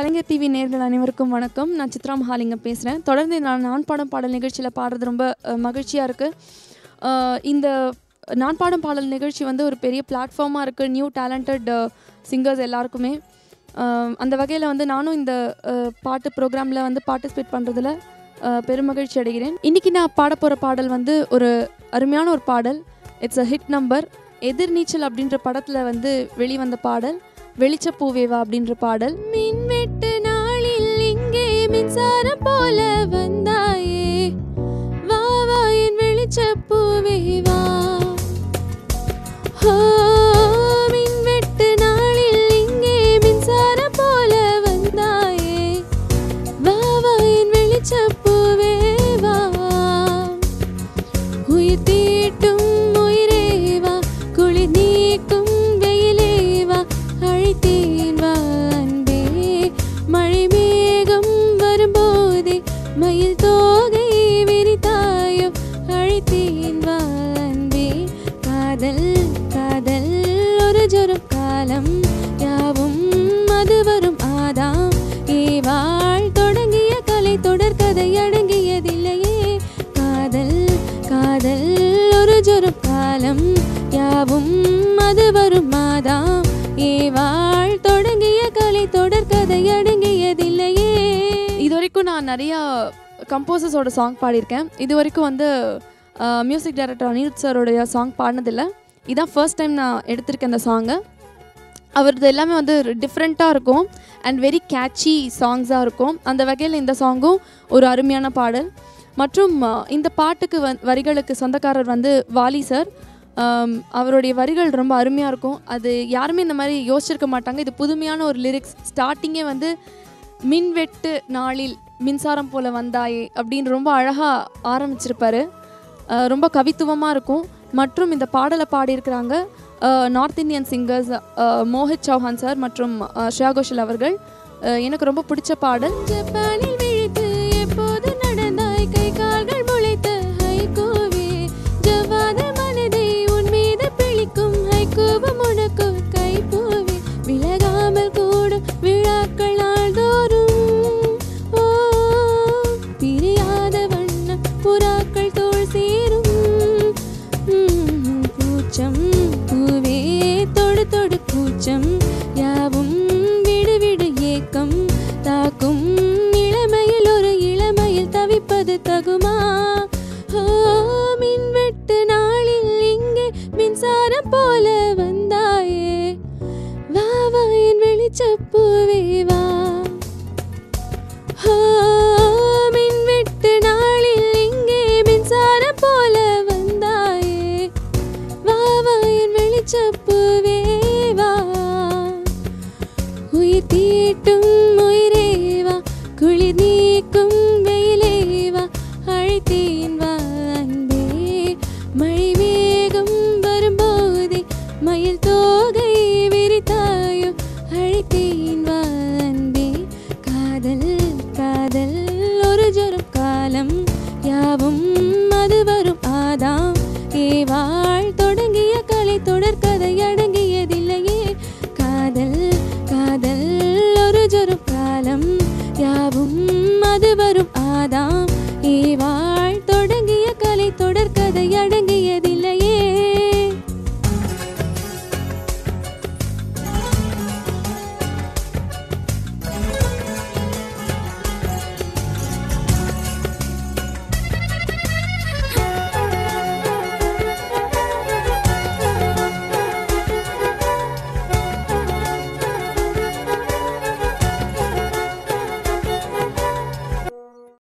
கலைஞர் TV நேர்கள் அனைவருக்கும் வணக்கம் நான் சித்ரா மகாலிங்கம் பேசுகிறேன் தொடர்ந்து நான் நான் பாடம் பாடல் நிகழ்ச்சியில் பாடுறது ரொம்ப மகிழ்ச்சியாக இருக்குது இந்த நான் பாடம் பாடல் நிகழ்ச்சி வந்து ஒரு பெரிய பிளாட்ஃபார்மாக இருக்குது நியூ டேலண்டட் சிங்கர்ஸ் எல்லாருக்குமே அஹ், அந்த வகையில் வந்து நானும் இந்த அஹ், பாட்டு ப்ரோக்ராமில் வந்து பார்ட்டிசிபேட் பண்ணுறதுல பெருமகிழ்ச்சி அடைகிறேன் இன்றைக்கி நான் பாட போகிற பாடல் வந்து ஒரு அருமையான ஒரு பாடல் it's a hit number Ethirneechal அப்படின்ற படத்தில் வந்து வெளிவந்த பாடல் வெளிச்ச பூவேவா அப்படின்ற பாடல் மின்வெட்டு நாளில் இங்கே மின்சாரம் போல வந்தாயே வா வா என் வெளிச்ச பூவேவா ஹோ, மின்வெட்டு நாளில் இங்கே மின்சாரம் போல வந்தாயே வா வா என் வெளிச்ச பூவேவா உயிர் தீட்டும் உயிரேவா குளிர் நீக்கும் வெயிலேவா அழைத்தேன் வா அன்பே மழை மேகம் வரும்போதே மயில் தோகை விரித்தாயோ அழைத்தேன் வா அன்பே காதல் காதல் ஒரு ஜொரும் காலம் யாவும் அது வரும் ஆதாம் ஏவாள் தொடங்கிய கலை தொடர் கதை அடங்கியதில்லையே காதல் காதல் ஒரு ஜொரும் காலம் யாவும் அது வரும் மாதாம் ஏவாள் தொடங்கிய கலை தொடர் கதை அடங்கியதில்லையே இது வரைக்கும் நான் நிறையா கம்போசர்ஸோட சாங் பாடியிருக்கேன் இது வரைக்கும் வந்து மியூசிக் டைரக்டர் அனிருத் சாரோடைய சாங் பாடினதில்லை இதான் ஃபர்ஸ்ட் டைம் நான் எடுத்திருக்கேன் அந்த சாங்கை அவரது எல்லாமே வந்து டிஃப்ரெண்ட்டாக இருக்கும் அண்ட் வெரி கேட்சி சாங்ஸாக இருக்கும் அந்த வகையில் இந்த சாங்கும் ஒரு அருமையான பாடல் மற்றும் அஹ், இந்த பாட்டுக்கு வ வரிகளுக்கு சொந்தக்காரர் வந்து வாலி சார் ஆம், அவருடைய வரிகள் ரொம்ப அருமையாக இருக்கும் அது யாருமே இந்த மாதிரி யோசிச்சிருக்க மாட்டாங்க இது புதுமையான ஒரு லிரிக்ஸ் ஸ்டார்டிங்கே வந்து மின்வெட்டு நாளில் மின்சாரம் போல வந்தாயே அப்படின்னு ரொம்ப அழகாக ஆரம்பிச்சிருப்பாரு அஹ், ரொம்ப கவித்துவமாக இருக்கும் மற்றும் இந்த பாடலை பாடியிருக்கிறாங்க north Indian singers Mohit Chauhan sir மற்றும் அஹ், ஸ்ரேயா கோஷல் அவர்கள் அஹ், எனக்கு ரொம்ப பிடிச்ச பாடல் ஜப்பானில் விழித்து எப்போது நடந்தாய் கை கால்கள் முளைத்த ஹைகோவே ஜவாத மனதை உன் மீது பிழிக்கும் ஹைகோவம் உனக்கு கைப்போவே விலகாமல் கூடும் விழாக்கள் நாள்தோறும் ஓ பிரியாத வண்ணம் புறாக்கள் தோல் சேரும் உம், பூச்சம் பூவே தொடு தொடு கூச்சம் யாவும் விடு விடு ஏக்கம் தாக்கும் இளமையில் ஒரு இளமையில் தவிப்பது தகுமா ஓ மின்வெட்டு நாளில் இங்கே மின்சாரம் போல வந்தாயே வா வா என் வெளிச்சப்பூவே வா ஓ, மின்வெட்டு நாளில் இங்கே மின்சாரம் போல வந்தாயே வா வா என் வெளிச்சப்பூவே வா உயிர் தீட்டும்